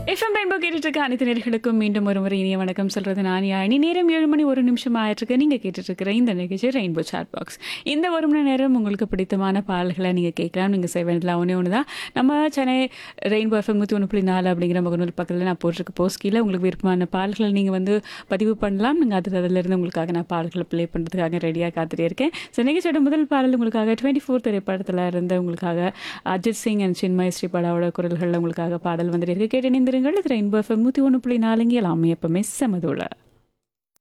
FM rainbow கேட்டுட்டு இருக்க அனைத்து நேர்களுக்கும் மீண்டும் ஒரு முறை இனிய வணக்கம் சொல்றது நான் யானி நேரம் ஏழு மணி ஒரு நிமிஷம் ஆயிட்டிருக்கு நீங்க கேட்டுட்டு இருக்கிற இந்த நிகழ்ச்சி ரெயின்போ சாட் பாக்ஸ் இந்த ஒரு மணி நேரம் உங்களுக்கு பிடித்தமான பாடல்களை நீங்க கேட்கலாம் நீங்க செய்ய வேண்டியதுலாம் ஒன்றே ஒன்று தான் நம்ம சென்னை ரெயின்போ எஃப்எம் நூற்றி ஒன்று புள்ளி நாலு அப்படிங்கிற முகநூல் பக்கத்தில் நான் போட்டிருக்க போஸ்ட் கீழே உங்களுக்கு விருப்பமான பாடல்களை நீங்கள் வந்து பதிவு பண்ணலாம் நீங்கள் அது அதிலிருந்து உங்களுக்காக நான் பாடல்களை ப்ளே பண்ணுறதுக்காக ரெடியாக காத்துட்டே இருக்கேன் ஸோ நிகழ்ச்சியோட முதல் பாடல் உங்களுக்காக டுவெண்ட்டி ஃபோர் திரைப்படத்தில் இருந்து உங்களுக்காக அஜித் சிங் அண்ட் சின்மய் ஸ்ரீபாலாவோட குரல்களில் உங்களுக்காக பாடல் வந்துட்டு இருக்கு கேட்டு நிந்திருங்கள் இது ரெயின்போ எஃப்எம் நூற்றி ஒன்று புள்ளி நாலுங்க எல்லாமே எப்பவுமே செமதுள்ள